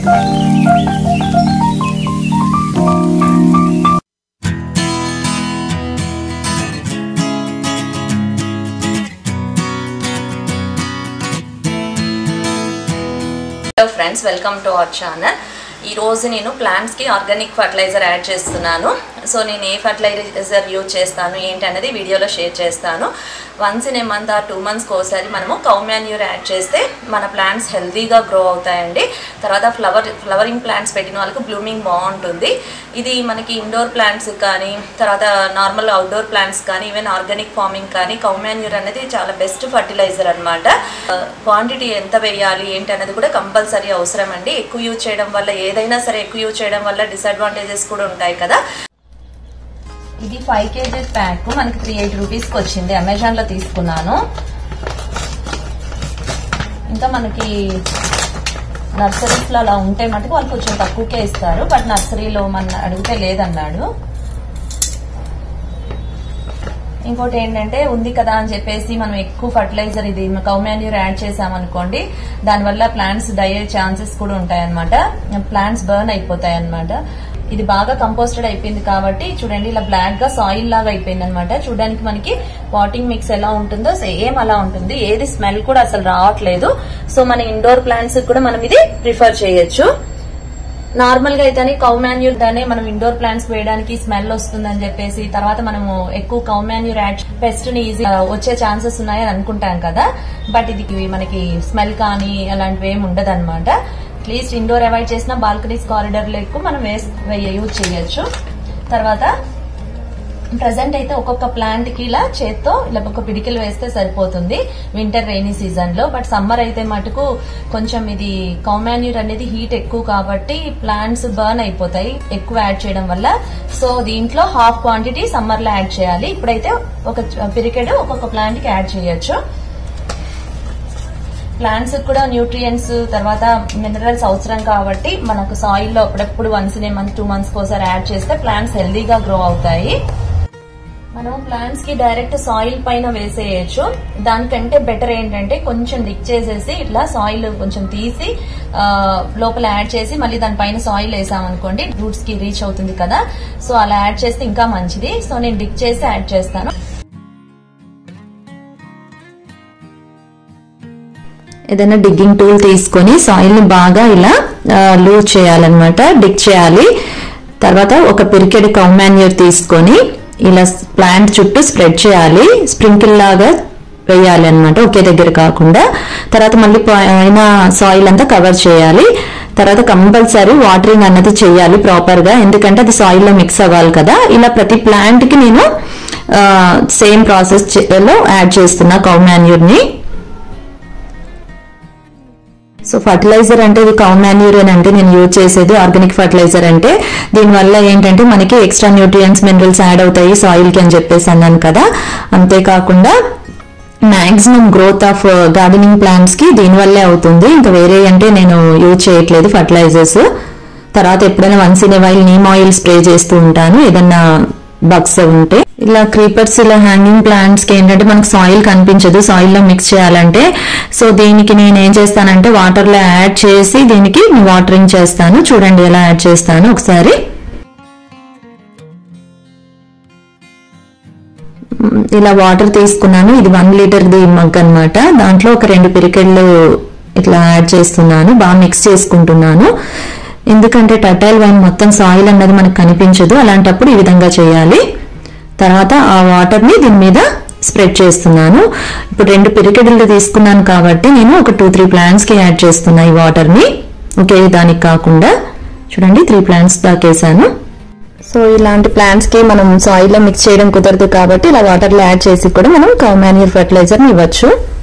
hello friends welcome to our channel ఈరోజు నేను ప్లాంట్స్కి ఆర్గానిక్ ఫర్టిలైజర్ యాడ్ చేస్తున్నాను సో నేను ఏ ఫర్టిలైజర్ యూజ్ చేస్తాను ఏంటి అనేది వీడియోలో షేర్ చేస్తాను once in a month or two మంత్స్కి ఒకసారి మనము కౌ మాన్యూర్ యాడ్ చేస్తే మన ప్లాంట్స్ హెల్తీగా గ్రో అవుతాయండి తర్వాత ఫ్లవర్ ఫ్లవరింగ్ ప్లాంట్స్ పెట్టిన వాళ్ళకి బ్లూమింగ్ బాగుంటుంది ఇది మనకి ఇండోర్ ప్లాంట్స్ కానీ తర్వాత నార్మల్ అవుట్డోర్ ప్లాంట్స్ కానీ ఈవెన్ ఆర్గానిక్ ఫార్మింగ్ కానీ కౌ మాన్యూర్ అనేది చాలా బెస్ట్ ఫర్టిలైజర్ అనమాట క్వాంటిటీ ఎంత వేయాలి ఏంటి అనేది కూడా కంపల్సరీ అవసరం అండి ఎక్కువ యూజ్ చేయడం వల్ల ఏదైనా సరే ఎక్కువ యూజ్ చేయడం వల్ల డిసడ్వాంటేజెస్ కూడా ఉంటాయి కదా ఇది ఫైవ్ కేజీస్ ప్యాక్ మనకి త్రీ ఎయిటీ రూపీస్కి వచ్చింది అమెజాన్లో తీసుకున్నాను ఇంకా మనకి నర్సరీస్లో అలా ఉంటే మటుకు వాళ్ళు కొంచెం తక్కువకే ఇస్తారు బట్ నర్సరీలో మన అడిగితే లేదన్నాడు ఇంకోటి ఏంటంటే ఉంది కదా అని చెప్పేసి మనం ఎక్కువ ఫర్టిలైజర్ ఇది కౌమాన్యూర్ యాడ్ చేసామనుకోండి దానివల్ల ప్లాంట్స్ డై అయ్యే ఛాన్సెస్ కూడా ఉంటాయన్నమాట ప్లాంట్స్ బర్న్ అయిపోతాయి అనమాట ఇది బాగా కంపోస్టెడ్ అయిపోయింది కాబట్టి చూడండి ఇలా బ్లాక్ గా సాయిల్ లాగా అయిపోయింది అనమాట చూడడానికి మనకి వాటింగ్ మిక్స్ ఎలా ఉంటుందో సేమ్ అలా ఉంటుంది ఏది స్మెల్ కూడా అసలు రావట్లేదు సో మన ఇండోర్ ప్లాంట్స్ కూడా మనం ఇది ప్రిఫర్ చేయొచ్చు నార్మల్ గా అయితే కౌ మాన్యూర్ దానే మనం ఇండోర్ ప్లాంట్స్ వేయడానికి స్మెల్ వస్తుందని చెప్పేసి తర్వాత మనము ఎక్కువ కౌ మాన్యూర్ యాడ్ పెస్ట్ ని ఈజీ వచ్చే ఛాన్సెస్ ఉన్నాయని అనుకుంటాం కదా బట్ ఇది మనకి స్మెల్ కానీ అలాంటివి ఏమి ఉండదు అనమాట అట్లీస్ట్ ఇండోర్ అవాయిడ్ చేసిన బాల్కనీస్ కారిడార్ లో ఎక్కువ మనం వేస్ యూజ్ చేయొచ్చు తర్వాత ప్రజెంట్ అయితే ఒక్కొక్క ప్లాంట్ కి ఇలా చేత్తో ఇలా ఒక పిడికిలు వేస్తే సరిపోతుంది వింటర్ రైనీ సీజన్ లో బట్ సమ్మర్ అయితే మటుకు కొంచెం ఇది కౌమాన్యూర్ అనేది హీట్ ఎక్కువ కాబట్టి ప్లాంట్స్ బర్న్ అయిపోతాయి ఎక్కువ యాడ్ చేయడం వల్ల సో దీంట్లో హాఫ్ క్వాంటిటీ సమ్మర్ లో యాడ్ చేయాలి ఇప్పుడైతే ఒక పిరికెడ్ ఒక్కొక్క ప్లాంట్ కి యాడ్ చేయొచ్చు ప్లాంట్స్ కూడా న్యూట్రియంట్స్ తర్వాత మినరల్స్ అవసరం కాబట్టి మనకు సాయిల్ లో అప్పుడప్పుడు once in a month two months ఒకసారి యాడ్ చేస్తే ప్లాంట్స్ హెల్దీగా గ్రో అవుతాయి మనం ప్లాంట్స్ కి డైరెక్ట్ సాయిల్ పైన వేసేయచ్చు దానికంటే బెటర్ ఏంటంటే కొంచెం డిక్ చేసేసి ఇట్లా సాయిల్ కొంచెం తీసి లోపల యాడ్ చేసి మళ్ళీ దానిపైన సాయిల్ వేసామనుకోండి రూట్స్ కి రీచ్ అవుతుంది కదా సో అలా యాడ్ చేస్తే ఇంకా మంచిది సో నేను డిక్ చేసి యాడ్ చేస్తాను ఏదైనా డిగ్గింగ్ టూల్ తీసుకొని సాయిల్ ని బాగా ఇలా లూజ్ చేయాలన్నమాట డిగ్ చేయాలి తర్వాత ఒక పిరికెడ్ కౌమాన్యూర్ తీసుకొని ఇలా ప్లాంట్ చుట్టూ స్ప్రెడ్ చేయాలి స్ప్రింకిల్ లాగా వేయాలి అనమాట ఒకే దగ్గర కాకుండా తర్వాత మళ్ళీ పైన సాయిల్ అంతా కవర్ చేయాలి తర్వాత కంపల్సరీ వాటరింగ్ అన్నది చేయాలి ప్రాపర్ గా ఎందుకంటే అది సాయిల్ లో మిక్స్ అవ్వాలి కదా ఇలా ప్రతి ప్లాంట్ కి నేను సేమ్ ప్రాసెస్ లో యాడ్ చేస్తున్నా కౌ మాన్యూర్ ని సో ఫర్టిలైజర్ అంటే ఇది కౌ మాన్యూరియన్ అంటే నేను యూజ్ చేసేది ఆర్గానిక్ ఫర్టిలైజర్ అంటే దీనివల్ల ఏంటంటే మనకి ఎక్స్ట్రా న్యూట్రియంట్స్ మినరల్స్ యాడ్ అవుతాయి సాయిల్ కి అని చెప్పేసి అన్నాను కదా అంతేకాకుండా maximum growth of gardening plants కి దీనివల్లే అవుతుంది ఇంకా వేరే అంటే నేను యూజ్ చేయట్లేదు ఫర్టిలైజర్స్ తర్వాత ఎప్పుడైనా once in while neem oil spray చేస్తూ ఉంటాను ఏదన్నా బగ్స్ ఉంటే ఇలా క్రీపర్స్ ఇలా హ్యాంగింగ్ ప్లాంట్స్ కి ఏంటంటే మనకు సాయిల్ కనిపించదు సాయిల్ లో మిక్స్ చేయాలంటే సో దీనికి నేను ఏం చేస్తానంటే వాటర్ లో యాడ్ చేసి దీనికి వాటరింగ్ చేస్తాను చూడండి ఎలా యాడ్ చేస్తాను ఒకసారి ఇలా వాటర్ తీసుకున్నాను ఇది వన్ లీటర్ ది మగ్ అనమాట దాంట్లో ఒక రెండు పిరికెళ్ళు ఇట్లా యాడ్ చేస్తున్నాను బాగా మిక్స్ చేసుకుంటున్నాను ఎందుకంటే టటైల్ వైన్ మొత్తం సాయిల్ అన్నది మనకు కనిపించదు అలాంటప్పుడు ఈ విధంగా చేయాలి తర్వాత ఆ వాటర్ ని దీని మీద స్ప్రెడ్ చేస్తున్నాను ఇప్పుడు రెండు పిరికెడులు తీసుకున్నాను కాబట్టి నేను ఒక టూ త్రీ ప్లాంట్స్ కి యాడ్ చేస్తున్నా ఈ వాటర్ ని ఒకే దానికి కాకుండా చూడండి త్రీ ప్లాంట్స్ దాకేసాను సో ఇలాంటి ప్లాంట్స్ కి మనం సాయిల్ లో మిక్స్ చేయడం కుదరదు కాబట్టి ఇలా వాటర్ లో యాడ్ చేసి కూడా మనం కౌమాన్యూర్ ఫర్టిలైజర్ ఇవ్వచ్చు